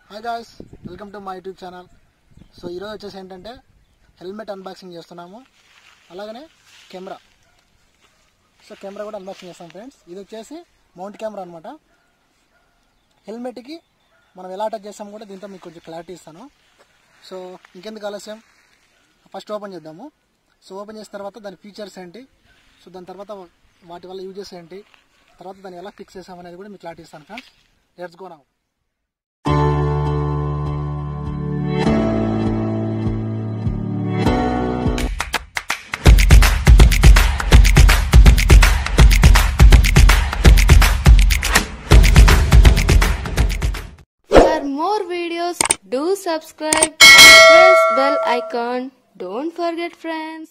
Hi guys welcome to my YouTube channel so ఈరోజు వచ్చేసి ఏంటంటే హెల్మెట్ అన్బాక్సింగ్ చేస్తున్నాము అలాగనే కెమెరా సో కెమెరా కూడా అన్బాక్సింగ్ చేస్తాం ఫ్రెండ్స్ ఇది వచ్చేసి మౌంట్ కెమెరా అనమాట హెల్మెట్కి మనం ఎలా అటాచ్ చేస్తాము కూడా దీంతో మీకు కొంచెం క్లారిటీ ఇస్తాను సో ఇంకెందుకు ఆలస్యం ఫస్ట్ ఓపెన్ చేద్దాము సో ఓపెన్ చేసిన తర్వాత దాని ఫీచర్స్ ఏంటి సో దాని తర్వాత వాటి వల్ల యూజెస్ ఏంటి తర్వాత దాన్ని ఎలా ఫిక్స్ చేసామనేది కూడా మీకు క్లారిటీ ఇస్తాను friends let's go now For more videos, do subscribe, press bell icon. Don't forget friends.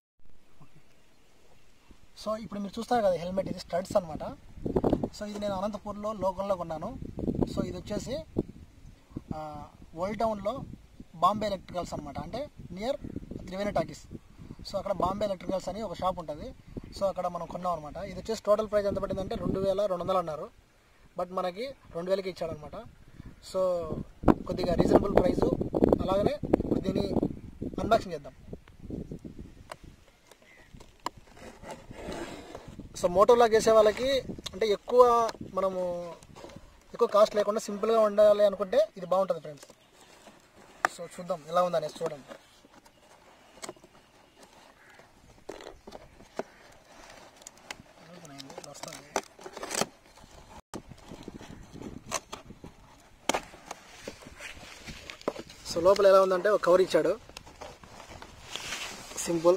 So ఇప్పుడు మీరు చూస్తారు కదా హెల్మెట్ ఇది స్టడ్స్ అనమాట సో ఇది నేను అనంతపూర్లో లోకల్లో కొన్నాను సో ఇది వచ్చేసి ఆ, ఓల్డ్ టౌన్లో బాంబే ఎలక్ట్రికల్స్ అనమాట అంటే నియర్ త్రివేణి టాకీస్ సో అక్కడ బాంబే ఎలక్ట్రికల్స్ అని ఒక షాప్ ఉంటుంది సో అక్కడ మనం కొన్నాం అనమాట ఇది వచ్చేసి టోటల్ ప్రైస్ ఎంత పడిందంటే రెండు వేల రెండు వందలు అన్నారు బట్ మనకి రెండు వేలకి ఇచ్చాడనమాట సో కొద్దిగా రీజనబుల్ ప్రైస్ అలాగనే ఇప్పుడు దీన్ని అన్బాక్సింగ్ చేద్దాం సో మోటోలాగ్ చేసే వాళ్ళకి అంటే ఎక్కువ మనము ఎక్కువ కాస్ట్ లేకుండా సింపుల్గా ఉండాలి అనుకుంటే ఇది బాగుంటుంది ఫ్రెండ్స్ సో చూద్దాం ఎలా ఉందనేసి చూడండి వస్తుంది సో లోపల ఎలా ఉందంటే ఒక కవర్ ఇచ్చాడు సింపుల్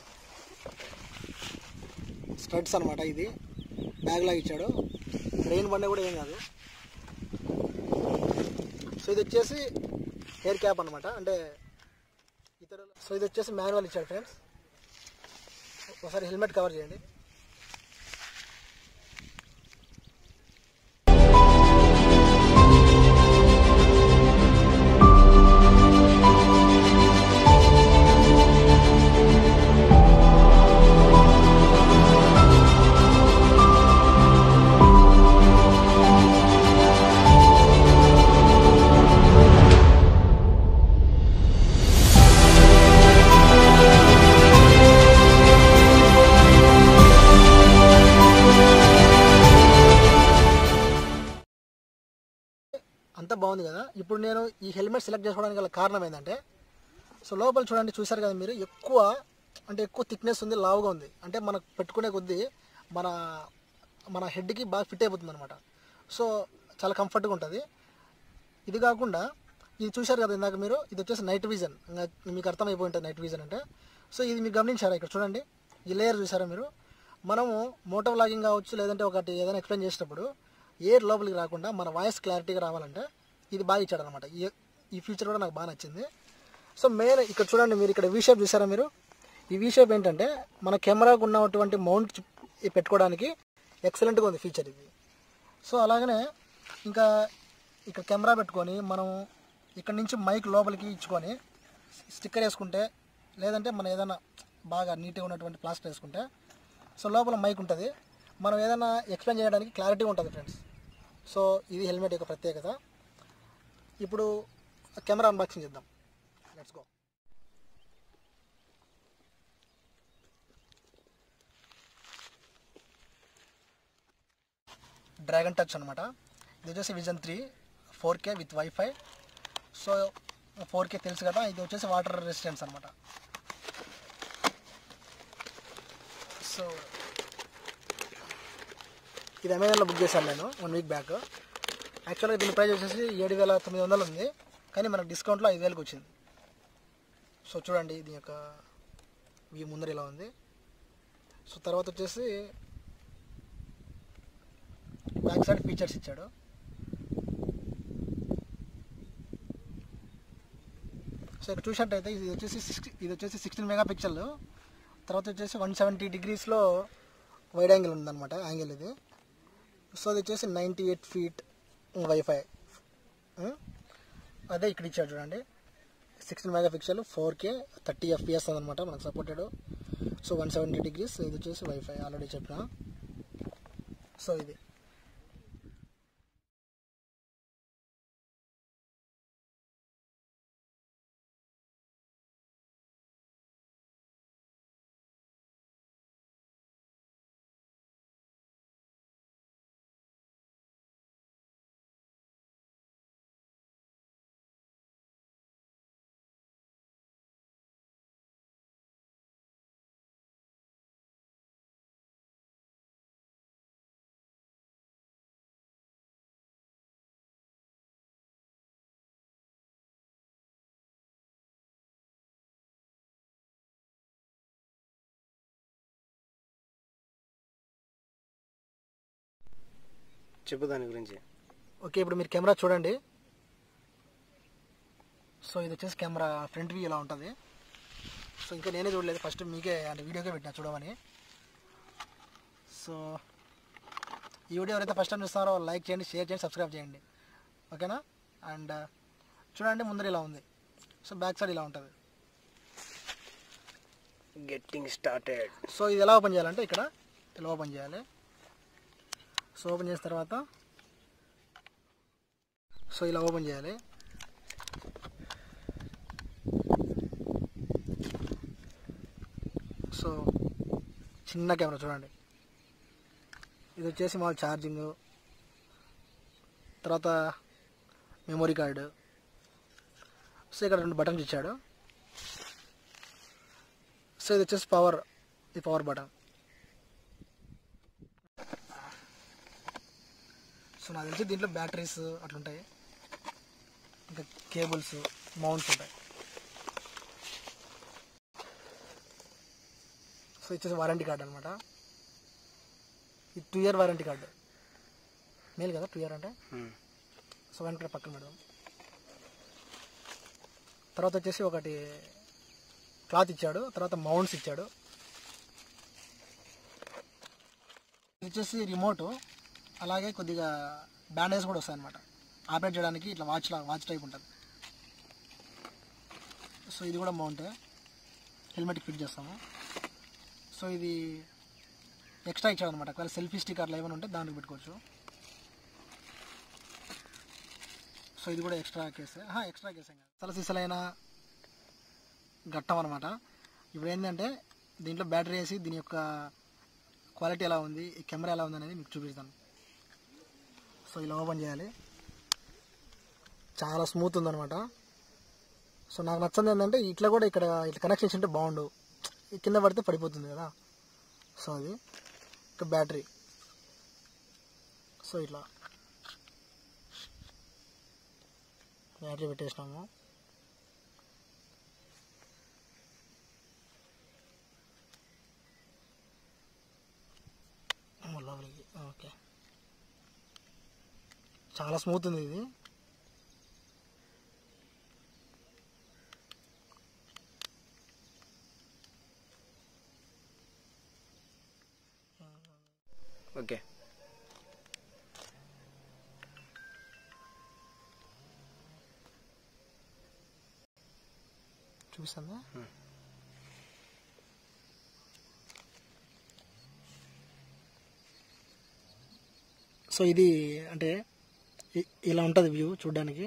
స్టడ్స్ అనమాట ఇది బ్యాగ్ లాగా ఇచ్చాడు రెయిన్ బండే కూడా ఏం కాదు సో ఇది వచ్చేసి హెయిర్ క్యాప్ అనమాట అంటే ఇతరులు సో ఇది వచ్చేసి మాన్యువల్ ఇచ్చాడు ఫ్రెండ్స్ ఒకసారి హెల్మెట్ కవర్ చేయండి అంత బాగుంది కదా ఇప్పుడు నేను ఈ హెల్మెట్ సెలెక్ట్ చేసుకోవడానికి గల కారణం ఏంటంటే సో లోపల చూడండి చూసారు కదా మీరు ఎక్కువ అంటే ఎక్కువ థిక్నెస్ ఉంది లావుగా ఉంది అంటే మనకు పెట్టుకునే కొద్దీ మన మన హెడ్కి బాగా ఫిట్ అయిపోతుంది అనమాట సో చాలా కంఫర్ట్గా ఉంటుంది ఇది కాకుండా ఇది చూశారు కదా ఇందాక మీరు ఇది వచ్చేసి నైట్ విజన్ ఇంకా మీకు అర్థమైపోయి ఉంటుంది నైట్ విజన్ అంటే సో ఇది మీరు గమనించారా ఇక్కడ చూడండి ఈ లేయర్ చూసారా మీరు మనము మోటో వ్లాగింగ్ కావచ్చు లేదంటే ఒకటి ఏదైనా ఎక్స్ప్లెయిన్ చేసేటప్పుడు ఎయిర్ లోపలికి రాకుండా మన వాయిస్ క్లారిటీగా రావాలంటే ఇది బాగా ఇచ్చాడు అనమాట ఈ ఈ ఫీచర్ కూడా నాకు బాగా నచ్చింది సో మెయిన్ ఇక్కడ చూడండి మీరు ఇక్కడ వీ షేప్ చూసారా మీరు ఈ వీ షేప్ ఏంటంటే మన కెమెరాకు ఉన్నటువంటి మౌంట్ పెట్టుకోవడానికి ఎక్సలెంట్గా ఉంది ఫీచర్ ఇది సో అలాగనే ఇంకా ఇక్కడ కెమెరా పెట్టుకొని మనం ఇక్కడ నుంచి మైక్ లోపలికి ఇచ్చుకొని స్టిక్కర్ వేసుకుంటే లేదంటే మనం ఏదైనా బాగా నీట్గా ఉన్నటువంటి ప్లాస్టర్ వేసుకుంటే సో లోపల మైక్ ఉంటుంది మనం ఏదైనా ఎక్స్ప్లెయిన్ చేయడానికి క్లారిటీ ఉంటుంది ఫ్రెండ్స్ సో ఇది హెల్మెట్ యొక్క ప్రత్యేకత ఇప్పుడు కెమెరా అన్బాక్సింగ్ చేద్దాం లెట్స్ గో డ్రాగన్ టచ్ అనమాట ఇది వచ్చేసి vision three four K with WiFi so four K తెలుసు కదా ఇది వచ్చేసి వాటర్ రెసిస్టెన్స్ అనమాట సో ఇది అమెజాన్లో బుక్ చేశాను నేను వన్ వీక్ బ్యాక్ యాక్చువల్గా దీని ప్రైస్ వచ్చేసి ఏడు వేల తొమ్మిది వందలు ఉంది కానీ మనకు డిస్కౌంట్లో ఐదు వేలకు వచ్చింది సో చూడండి దీని యొక్క వ్యూ ముందర ఇలా ఉంది సో తర్వాత వచ్చేసి బ్యాక్ సైడ్ ఫీచర్స్ ఇచ్చాడు సో ఇక్కడ చూసినట్టయితే ఇది వచ్చేసి సిక్స్టీ ఇది వచ్చేసి సిక్స్టీన్ మెగా పిక్చల్ తర్వాత వచ్చేసి వన్ సెవెంటీ డిగ్రీస్లో వైడ్ యాంగిల్ ఉందన్నమాట యాంగిల్ ఇది సో అది వచ్చేసి నైంటీ ఎయిట్ ఫీట్ వైఫై అదే ఇక్కడ ఇచ్చాడు చూడండి sixteen megapixel four K thirty FPS అనమాట మనకు supported so one seventy degrees ఇది వచ్చేసి వైఫై ఆల్రెడీ చెప్పిన సో ఇది చెప్పు దాని గురించి ఓకే ఇప్పుడు మీరు కెమెరా చూడండి సో ఇది వచ్చేసి కెమెరా ఫ్రంట్ వ్యూ ఇలా ఉంటుంది సో ఇంకా నేనే చూడలేదు ఫస్ట్ మీకే అంటే వీడియోకే పెట్టినా చూడమని సో ఈ వీడియో ఎవరైతే ఫస్ట్ టైం చూస్తున్నారో లైక్ చేయండి షేర్ చేయండి సబ్స్క్రైబ్ చేయండి ఓకేనా అండ్ చూడండి ముందర ఇలా ఉంది సో బ్యాక్ సైడ్ ఇలా ఉంటుంది గెట్టింగ్ స్టార్టెడ్ సో ఇది ఎలా ఓపెన్ చేయాలంటే ఇక్కడ ఇలా ఓపెన్ చేయాలి సో ఓపెన్ చేసిన తర్వాత సో ఇలా ఓపెన్ చేయాలి సో చిన్న కెమెరా చూడండి ఇది వచ్చేసి మామూలు ఛార్జింగ్ తర్వాత మెమొరీ కార్డు సో ఇక్కడ రెండు బటన్స్ ఇచ్చాడు సో ఇది వచ్చేసి పవర్ ఇది పవర్ బటన్ సో నాకు తెలిసి దీంట్లో బ్యాటరీస్ అట్లుంటాయి ఇంకా కేబుల్స్ మౌంట్స్ ఉంటాయి సో ఇచ్చేసి వారంటీ కార్డు అనమాట ఇది టూ ఇయర్ వారంటీ కార్డు మేలు కదా టూ ఇయర్ అంటే సో వెనక పక్కన పెడదాం తర్వాత వచ్చేసి ఒకటి క్లాత్ ఇచ్చాడు తర్వాత మౌంట్స్ ఇచ్చాడు ఇది వచ్చేసి రిమోట్ అలాగే కొద్దిగా బ్యాండేజ్ కూడా వస్తాయి అనమాట ఆపరేట్ చేయడానికి ఇట్లా వాచ్ లా వాచ్ టైప్ ఉంటుంది సో ఇది కూడా మౌంట్ హెల్మెట్కి ఫిట్ చేస్తాము సో ఇది ఎక్స్ట్రా ఇచ్చాడు అనమాట ఒకవేళ సెల్ఫీ స్టిక్ అట్లా ఏమైనా ఉంటే దానికి పెట్టుకోవచ్చు సో ఇది కూడా ఎక్స్ట్రా కేసే ఎక్స్ట్రా కేసే అసలు సీసలైన ఘట్టం అనమాట ఇప్పుడు ఏంటంటే దీంట్లో బ్యాటరీ వేసి దీని యొక్క క్వాలిటీ ఎలా ఉంది ఈ కెమెరా ఎలా ఉంది అనేది మీకు చూపిస్తాను సో ఇలా ఓపెన్ చేయాలి చాలా స్మూత్ ఉందన్నమాట సో నాకు నచ్చింది ఏంటంటే ఇట్లా కూడా ఇక్కడ ఇట్లా కనెక్షన్స్ ఉంటే బాగుండు ఈ కింద పడితే పడిపోతుంది కదా సో అది ఇంకా బ్యాటరీ సో ఇట్లా బ్యాటరీ పెట్టేసినాము లోపలికి ఓకే చాలా స్మూత్ ఉంది ఇది ఓకే చూపిస్తుందా సో ఇది అంటే ఇ- ఇలా ఉంటుంది వ్యూ చూడడానికి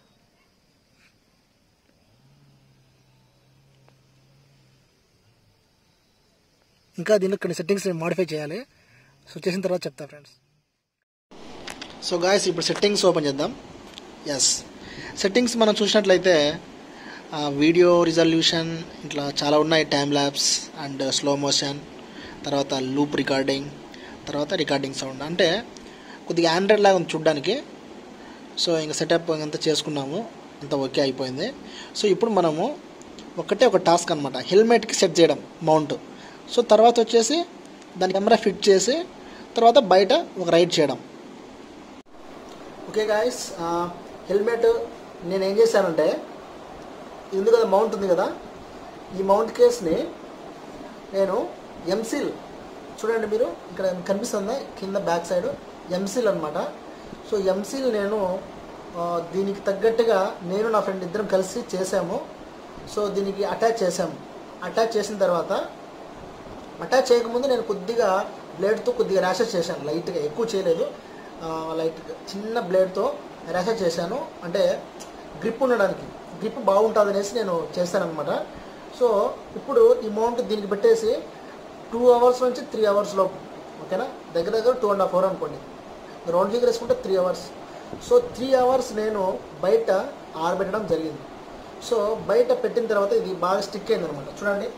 ఇంకా దీనిలో కొన్ని సెట్టింగ్స్ మాడిఫై చేయాలి సో చేసిన తర్వాత చెప్తా ఫ్రెండ్స్ సో గాయస్ ఇప్పుడు సెట్టింగ్స్ ఓపెన్ చేద్దాం ఎస్ సెట్టింగ్స్ మనం చూసినట్లయితే వీడియో రిజల్యూషన్ ఇట్లా చాలా ఉన్నాయి time lapse and slow motion తర్వాత లూప్ రికార్డింగ్ తర్వాత రికార్డింగ్ సౌండ్ అంటే కొద్దిగా ఆండ్రాయిడ్ లాగా ఉంది చూడడానికి సో ఇంకా సెటప్ అంతా చేసుకున్నాము అంతా ఓకే అయిపోయింది సో ఇప్పుడు మనము ఒకటే ఒక టాస్క్ అనమాట హెల్మెట్కి సెట్ చేయడం మౌంట్ సో తర్వాత వచ్చేసి దాని కెమెరా ఫిట్ చేసి తర్వాత బయట ఒక రైడ్ చేయడం ఓకే గాయస్ హెల్మెట్ నేను ఏం చేశానంటే ఇది ఉంది కదా మౌంట్ ఉంది కదా ఈ మౌంట్ కేస్ని నేను ఎంసిల్ చూడండి మీరు ఇక్కడ కనిపిస్తుంది కింద బ్యాక్ సైడ్ ఎంసిల్ అనమాట సో ఎంసిల్ నేను ఆ, దీనికి తగ్గట్టుగా నేను నా ఫ్రెండ్ ఇద్దరం కలిసి చేసాము సో దీనికి అటాచ్ చేసాము అటాచ్ చేసిన తర్వాత అటాచ్ చేయకముందు నేను కొద్దిగా బ్లేడ్తో కొద్దిగా ర్యాషెస్ చేశాను లైట్గా ఎక్కువ చేయలేదు లైట్గా చిన్న బ్లేడ్తో ర్యాషెస్ చేశాను అంటే గ్రిప్ ఉండడానికి గ్రిప్ బాగుంటుంది అనేసి నేను చేశాను అనమాట సో ఇప్పుడు ఈ మౌంట్ దీనికి పెట్టేసి టూ అవర్స్ నుంచి త్రీ అవర్స్ లోపు ఓకేనా దగ్గర దగ్గర టూ అండ్ హాఫ్ అవర్ అనుకోండి రౌండ్ ఫిగర్ వేసుకుంటే three hours so three hours నేను బయట ఆరబెట్టడం జరిగింది సో బయట పెట్టిన తర్వాత ఇది బాగా స్టిక్ అయింది అనమాట చూడండి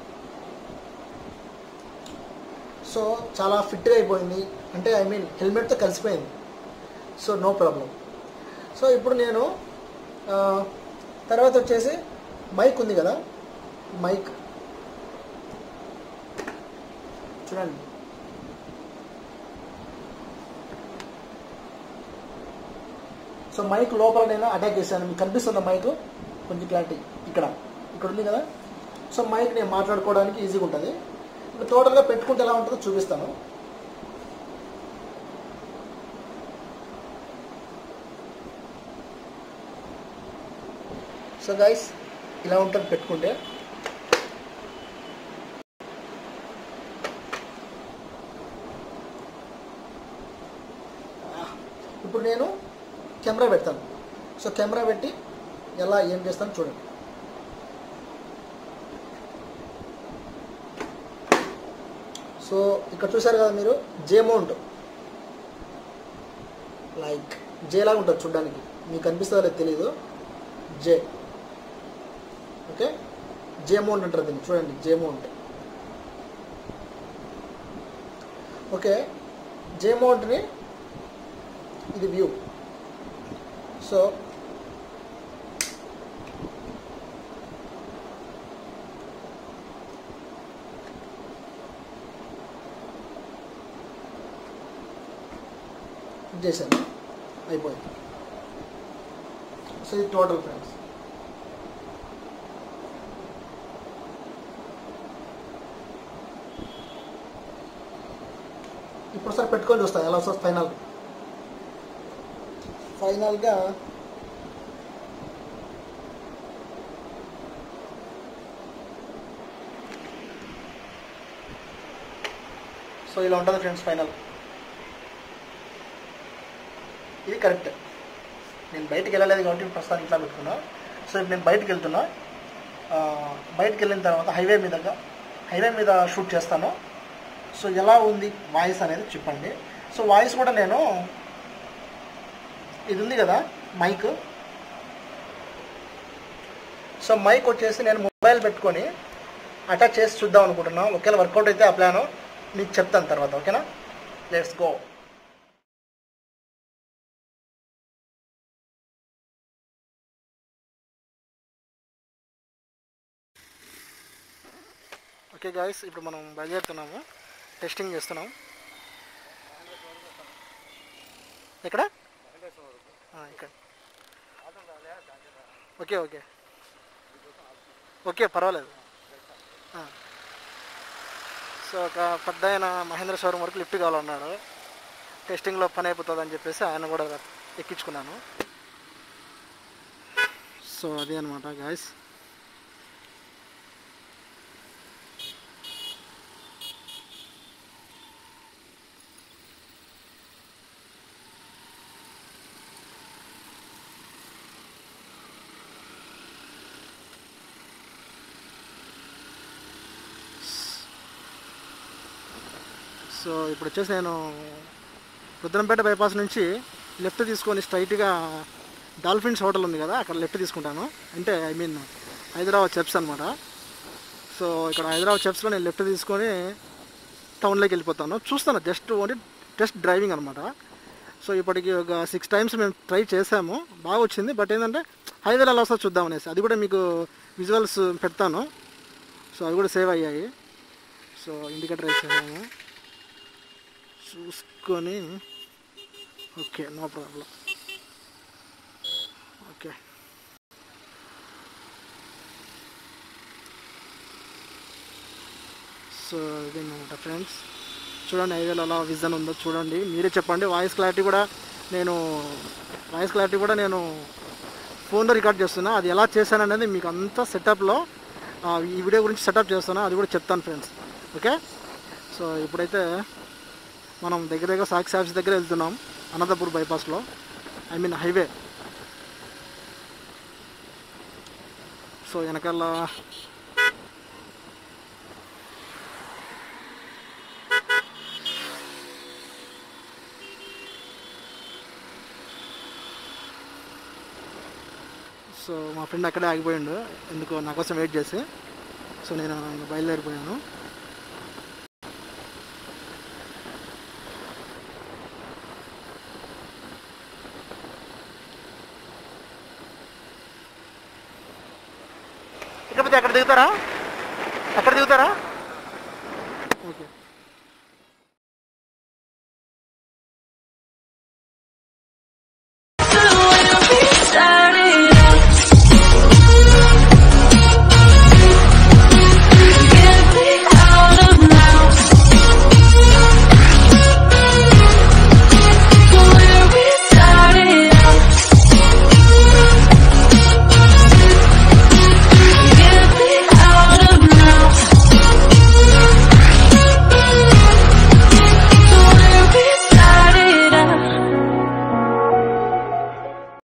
సో చాలా ఫిట్గా అయిపోయింది అంటే ఐ మీన్ హెల్మెట్తో కలిసిపోయింది సో నో ప్రాబ్లం సో ఇప్పుడు నేను ఆ, తర్వాత వచ్చేసి మైక్ ఉంది కదా మైక్ చూడండి సో మైక్ లోపల నేను అటాక్ చేశాను మీకు కనిపిస్తుందా మైక్ కొంచెం క్లారిటీ ఇక్కడ ఇక్కడ ఉంది కదా సో మైక్ నేను మాట్లాడుకోవడానికి ఈజీగా ఉంటుంది ఇప్పుడు టోటల్గా పెట్టుకుంటే ఎలా ఉంటుందో చూపిస్తాను సో గైస్ ఇలా ఉంటుంది పెట్టుకుంటే ఇప్పుడు నేను కెమెరా పెడతాను సో కెమెరా పెట్టి ఎలా ఏం చేస్తాను చూడండి సో ఇక్కడ చూసారు కదా మీరు జే మౌంట్ లైక్ జే లాగా ఉంటుంది చూడడానికి మీకు కనిపిస్తుందో లేదో తెలీదు జే ఓకే జే మౌంట్ అంటారు దీన్ని చూడండి జే మౌంట్ ఓకే జే మౌంట్ని ఇది వ్యూ సో ఇది చేశాను అయిపోయింది సో ఇది టోటల్ ఫ్రెండ్స్ ఇప్పుడు సార్ పెట్టుకొని చూస్తాను ఎలా వస్తుంది ఫైనల్ ఫైనల్గా సో ఇలా ఉంటుంది ఫ్రెండ్స్ ఫైనల్ ఇది కరెక్ట్ నేను బయటికి వెళ్ళలేదు కాబట్టి ప్రస్తుతానికి ఇట్లా పెట్టుకున్నా సో ఇప్పుడు నేను బయటికి వెళ్తున్నా ఆ, బయటికి వెళ్ళిన తర్వాత హైవే మీద హైవే మీద షూట్ చేస్తాను సో ఎలా ఉంది వాయిస్ అనేది చెప్పండి సో వాయిస్ కూడా నేను ఇది ఉంది కదా మైక్ సో మైక్ వచ్చేసి నేను మొబైల్ పెట్టుకొని అటాచ్ చేసి చూద్దాం అనుకుంటున్నాను ఒకవేళ వర్కౌట్ అయితే ఆ ప్లాను మీకు చెప్తాను తర్వాత ఓకేనా లెట్స్ గో ఓకే గాయస్ ఇప్పుడు మనం బయలుదేరుతున్నాము టెస్టింగ్ చేస్తున్నాం ఎక్కడ ఆ, ఇక్కడ ఓకే ఓకే ఓకే పర్వాలేదు ఆ. సో ఒక పెద్ద ఆయన మహేంద్ర షోరూమ్ వరకు లిఫ్ట్ కావాలన్నాడు టెస్టింగ్లో పని అయిపోతుంది అని చెప్పేసి ఆయన కూడా ఎక్కించుకున్నాను సో అదే అనమాట గాయస్ సో ఇప్పుడు వచ్చేసి నేను రుద్రంపేట బైపాస్ నుంచి లెఫ్ట్ తీసుకొని స్ట్రైట్గా డాల్ఫిన్స్ హోటల్ ఉంది కదా అక్కడ లెఫ్ట్ తీసుకుంటాను అంటే ఐ మీన్ హైదరాబాద్ చెప్స్ అనమాట సో ఇక్కడ హైదరాబాద్ చెప్స్లో నేను లెఫ్ట్ తీసుకొని టౌన్లోకి వెళ్ళిపోతాను చూస్తాను జస్ట్ ఓన్లీ టెస్ట్ డ్రైవింగ్ అనమాట సో ఇప్పటికి ఒక సిక్స్ టైమ్స్ మేము ట్రై చేసాము బాగా వచ్చింది బట్ ఏంటంటే హైవేలో ఎలా వస్తుందో చూద్దాం అనేసి అది కూడా మీకు విజువల్స్ పెడతాను సో అవి కూడా సేవ్ అయ్యాయి సో ఇండికేటర్ వేసాము చూసుకొని okay no problem okay so ఇది అనమాట ఫ్రెండ్స్ చూడండి హైవేలో అలా విజన్ ఉందో చూడండి మీరే చెప్పండి వాయిస్ క్లారిటీ కూడా నేను వాయిస్ క్లారిటీ కూడా నేను ఫోన్లో రికార్డ్ చేస్తున్నా అది ఎలా చేశాను అనేది మీకు అంతా సెటప్లో ఈ వీడియో గురించి సెటప్ చేస్తున్నా అది కూడా చెప్తాను ఫ్రెండ్స్ ఓకే సో ఇప్పుడైతే మనం దగ్గర దగ్గర సాక్షి ఆఫీస్ దగ్గర వెళ్తున్నాం అనంతపూర్ బైపాస్లో ఐ మీన్ హైవే సో వెనకాల సో మా ఫ్రెండ్ అక్కడే ఆగిపోయిండు ఎందుకో నా కోసం వెయిట్ చేసి సో నేను బయలుదేరిపోయాను ఇకపోతే అక్కడ దిగుతారా అక్కడ దిగుతారా ఓకే